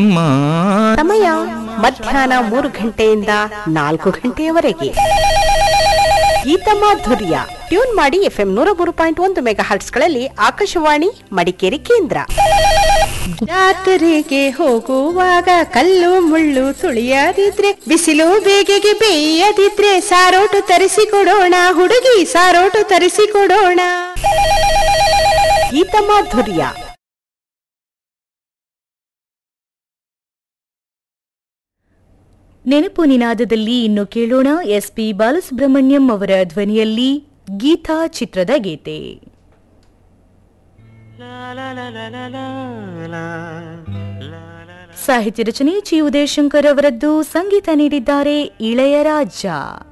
ಸಮಯ ಮಧ್ಯಾಹ್ನ ಮೂರು ಗಂಟೆಯಿಂದ ನಾಲ್ಕು ಗಂಟೆಯವರೆಗೆ ಗೀತಮಾಧುರ್ಯ ಟ್ಯೂನ್ ಮಾಡಿ ಎಫ್ಎಂ ನೂರ ಮೂರು ಪಾಯಿಂಟ್ ಒಂದು ಮೆಗಾ ಹರ್ಟ್ಸ್ಗಳಲ್ಲಿ ಆಕಾಶವಾಣಿ ಮಡಿಕೇರಿ ಕೇಂದ್ರ ಜಾತ್ರೆಗೆ ಹೋಗುವಾಗ ಕಲ್ಲು ಮುಳ್ಳು ತುಳಿಯದಿದ್ರೆ ಬಿಸಿಲು ಬೇಗೆಗೆ ಬೇಯದಿದ್ರೆ ಸಾರೋಟು ತರಿಸಿಕೊಡೋಣ ಹುಡುಗಿ ಸಾರೋಟು ತರಿಸಿಕೊಡೋಣ ಗೀತಮಾಧುರ್ಯ ನೆನಪು ನಿನಾದದಲ್ಲಿ ಇನ್ನು ಕೇಳೋಣ ಎಸ್ ಪಿ ಬಾಲಸುಬ್ರಹ್ಮಣ್ಯಂ ಅವರ ಧ್ವನಿಯಲ್ಲಿ ಗೀತಾ ಚಿತ್ರದ ಗೀತೆ ಸಾಹಿತ್ಯ ರಚನೆ ಚಿ ಉದಯಶಂಕರ್ ಅವರದ್ದು ಸಂಗೀತ ನೀಡಿದ್ದಾರೆ ಇಳೆಯರಾಜ